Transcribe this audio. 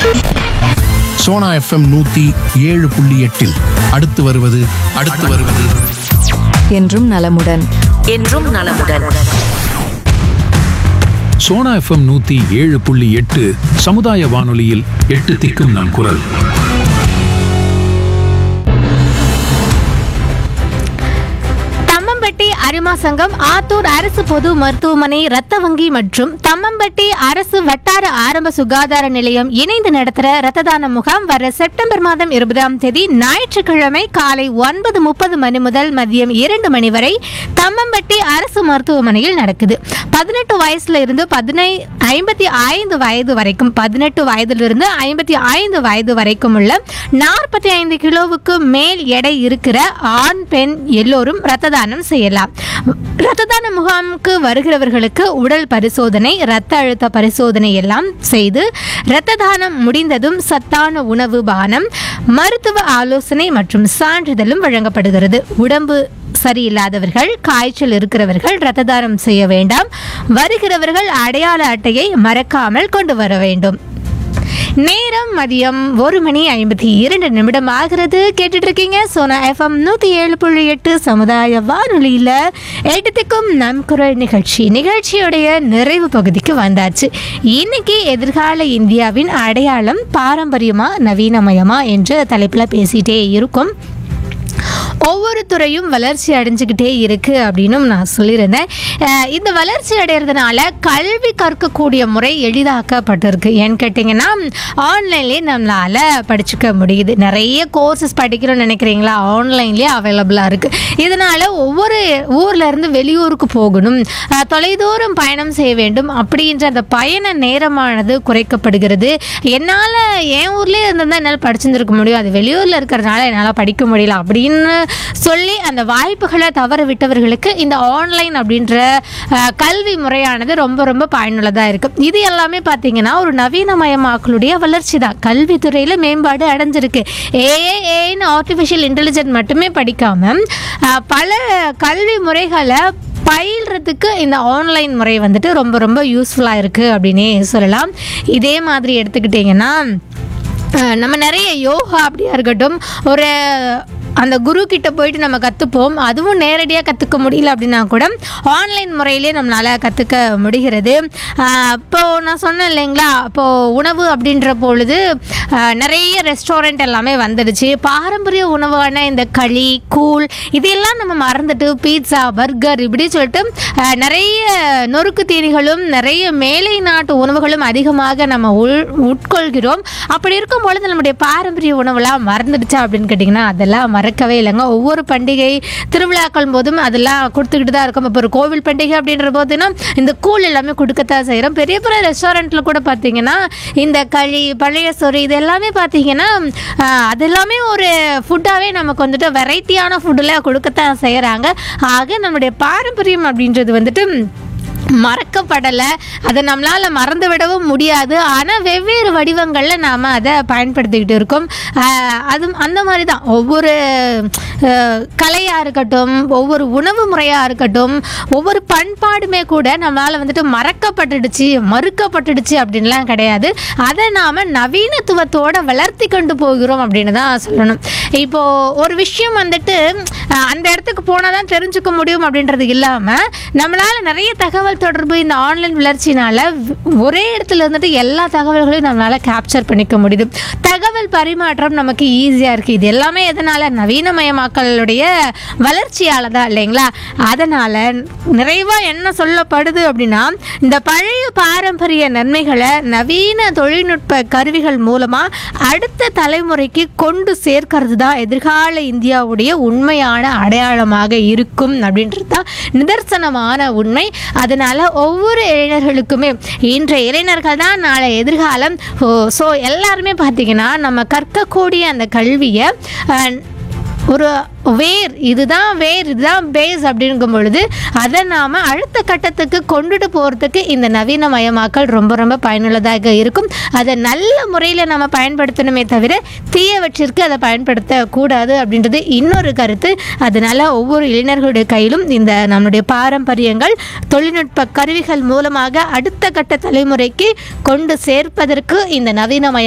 Sona FM நூத்தி ஏழு புள்ளி எட்டில் அடுத்து வருவது அடுத்து வருவது என்றும் நலமுடன் என்றும் நலமுடன் சோனா எஃப்எம் நூத்தி ஏழு புள்ளி எட்டு சமுதாய வானொலியில் எட்டு திக்கும் நம் குரல் தம்மம்பட்டி அரிமா சங்கம் ஆத்தூர் அரசு பொது மருத்துவமனை ரத்த வங்கி மற்றும் தம்மம்பட்டி அரசு வட்டார ஆரம்ப சுகாதார நிலையம் இணைந்து நடத்துற ரத்த தான முகாம் வர செப்டம்பர் மாதம் இருபதாம் தேதி ஞாயிற்றுக்கிழமை காலை ஒன்பது முப்பது மணி முதல் மதியம் இரண்டு மணி வரை தம்மம்பட்டி அரசு மருத்துவமனையில் நடக்குது பதினெட்டு வயசுல இருந்து பதினை ஐம்பத்தி ஐந்து வயது வரைக்கும் பதினெட்டு வயதிலிருந்து ஐம்பத்தி ஐந்து வயது வரைக்கும் உள்ள நாற்பத்தி ஐந்து கிலோவுக்கு மேல் எடை இருக்கிற ஆண் பெண் எல்லோரும் ரத்த தானம் செய்யலாம் ரத்த தான முகாமுக்கு வருகிறவர்களுக்கு உடல் பரிசோதனை இரத்த அழுத்த பரிசோதனை எல்லாம் செய்து இரத்த தானம் முடிந்ததும் சத்தான உணவு பானம் மருத்துவ ஆலோசனை மற்றும் சான்றிதழும் வழங்கப்படுகிறது உடம்பு சரியில்லாதவர்கள் காய்ச்சல் இருக்கிறவர்கள் ரத்த தானம் செய்ய வேண்டாம் வருகிறவர்கள் அடையாள அட்டையை மறக்காமல் கொண்டு வர வேண்டும் நேரம் மதியம் ஒரு மணி ஐம்பத்தி இரண்டு நிமிடம் ஆகிறது கேட்டுட்டு இருக்கீங்க சோனா எஃப்எம் நூற்றி ஏழு புள்ளி எட்டு சமுதாய வானொலியில் எட்டுத்துக்கும் நம் குரல் நிகழ்ச்சி நிகழ்ச்சியுடைய நிறைவு பகுதிக்கு வந்தாச்சு இன்னைக்கு எதிர்கால இந்தியாவின் அடையாளம் பாரம்பரியமா நவீனமயமா என்ற தலைப்பில் பேசிட்டே இருக்கும் ஒவ்வொரு துறையும் வளர்ச்சி அடைஞ்சுக்கிட்டே இருக்கு அப்படின்னும் நான் சொல்லியிருந்தேன் அஹ் இந்த வளர்ச்சி அடைகிறதுனால கல்வி கற்கக்கூடிய முறை எளிதாக்கப்பட்டிருக்கு ஏன்னு கேட்டிங்கன்னா ஆன்லைன்லேயே நம்மளால் படிச்சுக்க முடியுது நிறைய கோர்சஸ் படிக்கிறோம்னு நினைக்கிறீங்களா ஆன்லைன்லேயே அவைலபிளாக இருக்குது இதனால் ஒவ்வொரு ஊர்ல இருந்து வெளியூருக்கு போகணும் அஹ் தொலைதூரம் பயணம் செய்ய வேண்டும் அப்படின்ற அந்த பயண நேரமானது குறைக்கப்படுகிறது என்னால் என் ஊர்லேயே இருந்திருந்தால் என்னால் படிச்சிருந்துருக்க முடியும் அது வெளியூரில் இருக்கிறதுனால என்னால் படிக்க முடியல அப்படின்னு சொல்லி அந்த வாய்ப்புகளை தவற விட்டவர்களுக்கு இந்த ஆன்லைன் அப்படின்ற அஹ், கல்வி முறையானது ரொம்ப ரொம்ப பயனுள்ளதாக இருக்குது இது எல்லாமே பார்த்தீங்கன்னா ஒரு நவீனமயமாக்கலுடைய வளர்ச்சி தான் கல்வித்துறையில் மேம்பாடு அடைஞ்சிருக்கு ஏஏஏன்னு ஆர்டிஃபிஷியல் இன்டெலிஜென்ட் மட்டுமே படிக்காமல் பல கல்வி முறைகளை பயில்றதுக்கு இந்த ஆன்லைன் முறை வந்துட்டு ரொம்ப ரொம்ப யூஸ்ஃபுல்லாக இருக்குது அப்படின்னே சொல்லலாம் இதே மாதிரி எடுத்துக்கிட்டிங்கன்னா அஹ் நம்ம நிறைய யோகா அப்படியா இருக்கட்டும் ஒரு அந்த குரு கிட்ட போயிட்டு நம்ம கற்றுப்போம் அதுவும் நேரடியாக கற்றுக்க முடியல அப்படின்னா கூட ஆன்லைன் முறையிலே நம்மளால் கற்றுக்க முடிகிறது இப்போது நான் சொன்னேன் இல்லைங்களா இப்போது உணவு அப்படின்ற பொழுது அஹ், நிறைய ரெஸ்டாரண்ட் எல்லாமே வந்துடுச்சு பாரம்பரிய உணவான இந்த களி கூழ் இதெல்லாம் நம்ம மறந்துட்டு பீட்சா பர்கர் இப்படி சொல்லிட்டு அஹ், நிறைய நொறுக்கு தீனிகளும் நிறைய மேலை நாட்டு உணவுகளும் அதிகமாக நம்ம உள் உட்கொள்கிறோம் அப்படி இருக்கும் பொழுது நம்முடைய பாரம்பரிய உணவுலாம் மறந்துடுச்சா அப்படின்னு கேட்டிங்கன்னா அதெல்லாம் மறக்கவே இல்லைங்க ஒவ்வொரு பண்டிகை திருவிழாக்கள் போதும் அதெல்லாம் கொடுத்துக்கிட்டு தான் இருக்கும் இப்போ ஒரு கோவில் பண்டிகை அப்படின்ற போதுன்னா இந்த கூழ் எல்லாமே கொடுக்கத்தான் செய்கிறோம் பெரிய பெரிய ரெஸ்டாரண்ட்டில் கூட பார்த்தீங்கன்னா இந்த களி பழைய சொறி இது எல்லாமே பார்த்தீங்கன்னா ஆஹ், அது எல்லாமே ஒரு ஃபுட்டாகவே நமக்கு வந்துட்டு வெரைட்டியான ஃபுட்டில் கொடுக்கத்தான் செய்கிறாங்க ஆக நம்மளுடைய பாரம்பரியம் அப்படின்றது வந்துட்டு மறக்கப்படலை அதை நம்மளால் மறந்து விடவும் முடியாது ஆனால் வெவ்வேறு வடிவங்களில் நாம் அதை பயன்படுத்திக்கிட்டு இருக்கோம் ஆஹ் அது அந்த மாதிரி தான் ஒவ்வொரு கலையாக இருக்கட்டும் ஒவ்வொரு உணவு முறையாக இருக்கட்டும் ஒவ்வொரு பண்பாடுமே கூட நம்மளால் வந்துட்டு மறக்கப்பட்டுடுச்சு மறுக்கப்பட்டுடுச்சு அப்படின்லாம் கிடையாது அதை நாம் நவீனத்துவத்தோட வளர்த்தி கொண்டு போகிறோம் அப்படின்னு தான் சொல்லணும் இப்போது ஒரு விஷயம் வந்துட்டு ஆஹ் அந்த இடத்துக்கு போனால் தான் தெரிஞ்சுக்க முடியும் அப்படின்றது இல்லாமல் நம்மளால் நிறைய தகவல் தொடர்பு இந்த ஆன்லைன் வளர்ச்சினால வ- ஒரே இடத்துல இருந்துட்டு எல்லா தகவல்களையும் நம்மளால் கேப்சர் பண்ணிக்க முடியுது தகவல் பரிமாற்றம் நமக்கு ஈஸியாக இருக்குது இது எல்லாமே எதனால் நவீனமயமாக்கலுடைய வளர்ச்சியால் தான் இல்லைங்களா அதனால் நிறைவாக என்ன சொல்லப்படுது அப்படின்னா இந்த பழைய பாரம்பரிய நன்மைகளை நவீன தொழில்நுட்ப கருவிகள் மூலமாக அடுத்த தலைமுறைக்கு கொண்டு சேர்க்கறது தான் எதிர்கால இந்தியாவுடைய உண்மையான அடையாளமாக இருக்கும் அப்படின்றது தான் நிதர்சனமான உண்மை அதனால ஒவ்வொரு இளைஞர்களுக்குமே இன்றைய இளைஞர்கள் தான் நாளை எதிர்காலம் ஸோ எல்லாருமே பார்த்தீங்கன்னா நம்ம கற்கக்கூடிய அந்த கல்வியை அஹ், ஒரு வேர் இதுதான் வேர் இதுதான் பேஸ் அப்படிங்கும் பொழுது அதை நாம் அடுத்த கட்டத்துக்கு கொண்டுட்டு போகிறதுக்கு இந்த நவீனமயமாக்கல் ரொம்ப ரொம்ப பயனுள்ளதாக இருக்கும் அதை நல்ல முறையில் நம்ம பயன்படுத்தணுமே தவிர தீயவற்றிற்கு அதை பயன்படுத்தக்கூடாது அப்படின்றது இன்னொரு கருத்து அதனால் ஒவ்வொரு இளைஞர்களுடைய கையிலும் இந்த நம்மளுடைய பாரம்பரியங்கள் தொழில்நுட்ப கருவிகள் மூலமாக அடுத்த கட்ட தலைமுறைக்கு கொண்டு சேர்ப்பதற்கு இந்த நவீனமய